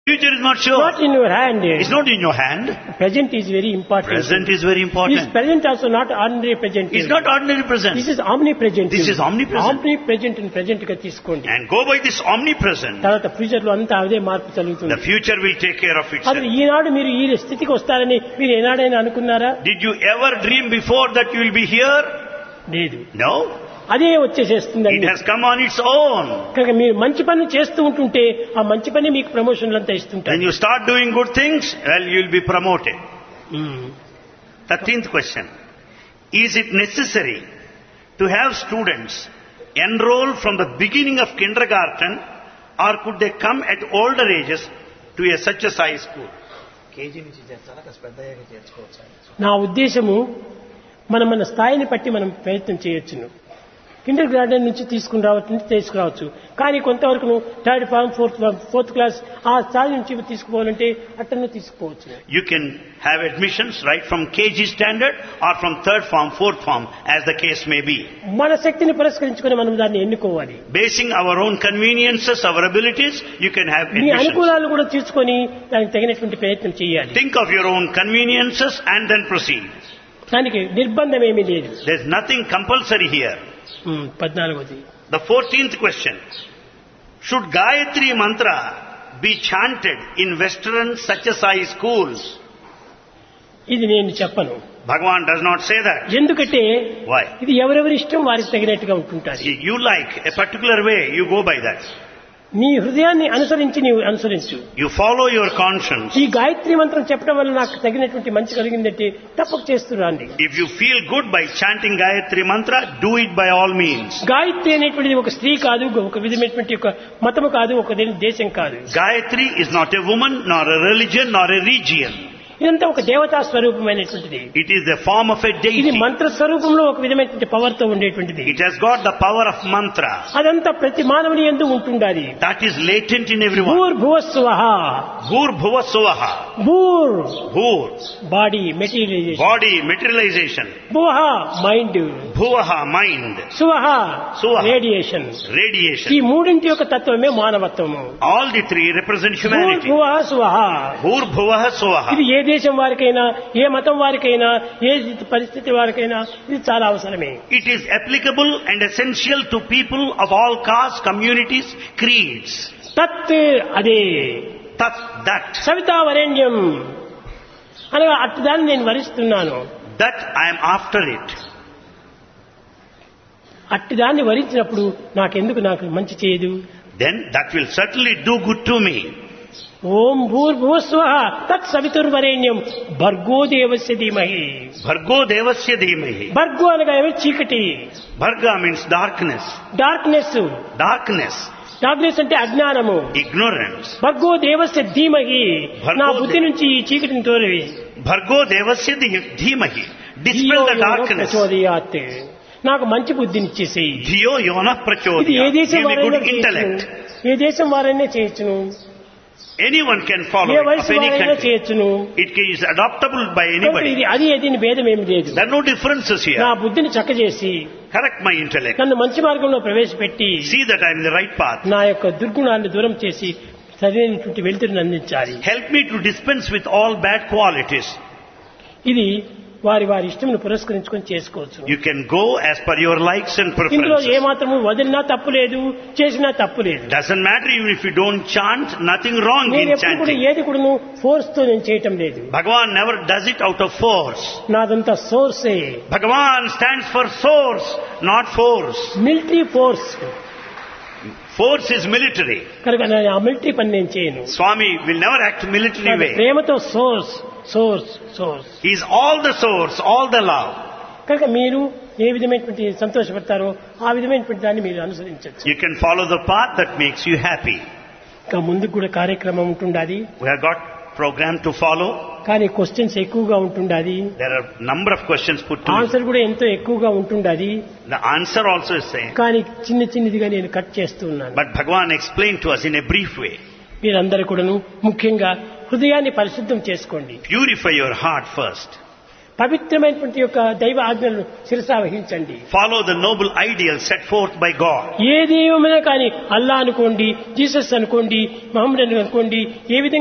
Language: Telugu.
Future is not sure. Not in your hand. It's not in your hand. Present is very important. Present is very This important. present also not ordinary present. It's not ordinary present. This is omnipresent. This is omnipresent. Omnipresent and present గా తీసుకోండి And go by this omnipresent. తర్వాత ఫ్యూచర్ లో అంతా అదే మార్పు The జరుగుతుంది future will take care of అది itself. ఈనాడు మీరు ఈ స్థితికి వస్తారని మీరు ఏనాడైనా అనుకున్నారా Did you ever dream before that you will be here? లేదు No. అదే It వచ్చేసేస్తుందండి has come on its own. కనుక మీరు మంచి పనులు చేస్తూ ఉంటుంటే ఆ మంచి పని మీకు ప్రమోషన్లు అంతా When ఇస్తుంటారు you start doing good things, well, you will be promoted. Thirteenth question. Is it necessary to have students enroll from the beginning of kindergarten or could they come at older ages to a such a size school? KG నుంచి చేర్చాలా కాస్త పెద్ద అయ్యాక చేర్చుకోవచ్చు నా ఉద్దేశము మనం మన స్థాయిని బట్టి మనం ప్రయత్నం చేయొచ్చును కిండర్ గార్డెన్ నుంచి తీసుకుని రావచ్చు తీసుకురావచ్చు కానీ కొంతవరకు నువ్వు third form fourth form fourth class ఆ స్థాయి నుంచి తీసుకుపోవాలంటే అట్టను తీసుకుపోవచ్చు You can have admissions right from KG standard or from third form, fourth form, as the case may be. మన శక్తిని పురస్కరించుకొని మనం దాన్ని ఎన్నుకోవాలి Basing our own conveniences, our abilities, you can have me admissions. అనుకూలాలు కూడా తీసుకొని దానికి తగినటువంటి ప్రయత్నం చేయాలి Think of your own conveniences and then proceed. దానికి నిర్బంధం ఏమీ లేదు There's nothing compulsory here. Um, పద్నాలుగోది The fourteenth question. Should Gayatri Mantra be chanted in Western Satyasai schools? ఇది నేను చెప్పను Bhagavan does not say that. ఎందుకంటే Why? ఇది ఎవరెవరి ఇష్టం వారికి తగినట్టుగా ఉంటుంటారు You like a particular way, you go by that. నీ హృదయాన్ని అనుసరించి నీవు అనుసరించు You follow your conscience. ఈ గాయత్రి మంత్రం చెప్పడం వల్ల నాకు తగినటువంటి మంచి కలిగిందంటే తప్పక చేస్తున్నాండి If you feel good by chanting Gayatri Mantra, do it by all means. Gayatri అనేటువంటిది ఒక స్త్రీ కాదు ఒక విధమైనటువంటి ఒక మతము కాదు ఒక దే- దేశం కాదు Gayatri is not a woman, nor a religion, nor a region. ఇదంతా ఒక దేవతా స్వరూపమైనటువంటిది It is the form of a ఇది deity. మంత్ర స్వరూపంలో ఒక విధమైనటువంటి పవర్ తో ఉండేటువంటిది It has got the power of mantra. అదంతా ప్రతి మానవుని ఎందు ఉంటుండాలి That is latent in everyone. భూర్ భువస్వహ Bhur bhuva suvaha. భూర్ Bhur, body materialization body, materialization. భువహ మైండ్ Bhuvaha, mind. సువహ సువహ. రేడియేషన్ ఈ Radiation. మూడింటి యొక్క తత్వమే మానవత్వము All the three represent భూర్ humanity. భువః సువహ Bhur bhuvaha suvaha. ఇది ఏ దేశం వారికైనా ఏ మతం వారికైనా ఏ పరిస్థితి వారికైనా ఇది చాలా అవసరమే It is applicable and essential to people of all castes, communities, creeds. తత్ అదే Tat, that. సవితా వరేణ్యం అనగా అట్టి దాన్ని నేను వరిస్తున్నాను That I am after it. అట్టి దాన్ని వరించినప్పుడు నాకెందుకు నాకు మంచి చేయదు Then that will certainly do good to me. ఓం భూర్భువస్వ తత్ సవితుర్వరేణ్యం భర్గో దేవస్య ధీమహి Bhargo devasya dhimahi. భర్గో అనగా ఏమి చీకటి Bharga means darkness. Darkness Darkness. Darkness అంటే అజ్ఞానము Ignorance. భర్గో దేవస్య ధీమహి భర్గో నా దే- బుద్ధి నుంచి ఈ చీకటిని తోలవి Bhargo devasya dhi- dhimahi. Dispel the darkness. ప్రచోదయాత్ నాకు మంచి బుద్ధిని ఇచ్చేసేయి Dhiyo yona ఇది ఏ prachodya. దేశం Give me వారైనా good intellect. చేయొచ్చును ఏ దేశం వారైనా చేయొచ్చును Anyone can follow A it of వయసు any వారైనా country. చేయొచ్చును It is adoptable by కనుక anybody. ఇది అది ఏది భేదం ఏమి లేదు There are no differences నా here. బుద్ధిని చక్కజేసి Correct my intellect. నన్ను మంచి మార్గంలో ప్రవేశపెట్టి See that I am in the right path. నా యొక్క దుర్గుణాన్ని దూరం చేసి సరైనటువంటి వెలుతురిని అందించాలి Help me to dispense with all bad qualities. ఇది వారి వారి ఇష్టమును పురస్కరించుకొని చేసుకోవచ్చు You can go as per your likes and ఇందులో preferences. ఏమాత్రము వదిలినా తప్పు లేదు చేసినా తప్పు లేదు Doesn't matter even if you don't chant, nothing wrong నేను in ఎప్పుడు కూడా chanting. ఏది కూడా ఫోర్స్ తో నేను చేయటం లేదు Bhagavan never does it out of force. నాదంతా సోర్సే Bhagavan stands for source, not force. Military force Force is military. కనుక నేను ఆ మిలిటరీ పని నేను చేయను Swami will never act military నాకు way. ప్రేమతో source source source He is all the source, all the love. కనుక మీరు ఏ విధమైనటువంటి సంతోషపడతారో ఆ విధమైనటువంటి దాన్ని మీరు అనుసరించవచ్చు You can follow the path that makes you happy. ఇంకా ముందుకు కూడా కార్యక్రమం ఉంటుండాది We have got program to follow. కానీ క్వశ్చన్స్ ఎక్కువగా ఉంటుండాది There are number of questions put to me. Answer కూడా ఎంతో ఎక్కువగా ఉంటుండాది The answer also is same. కానీ చిన్న చిన్నదిగా నేను కట్ చేస్తూ ఉన్నాను But Bhagavan explained to us in a brief way. మీరందరూ కూడాను ముఖ్యంగా హృదయాన్ని పరిశుద్ధం చేసుకోండి Purify your heart first. పవిత్రమైనటువంటి యొక్క దైవ ఆజ్ఞలను శిరసావహించండి Follow the noble ideal set forth by God. ఏ దైవమైనా కానీ అల్లా అనుకోండి జీసస్ అనుకోండి మహమ్మద్ అనుకోండి ఏ విధంగా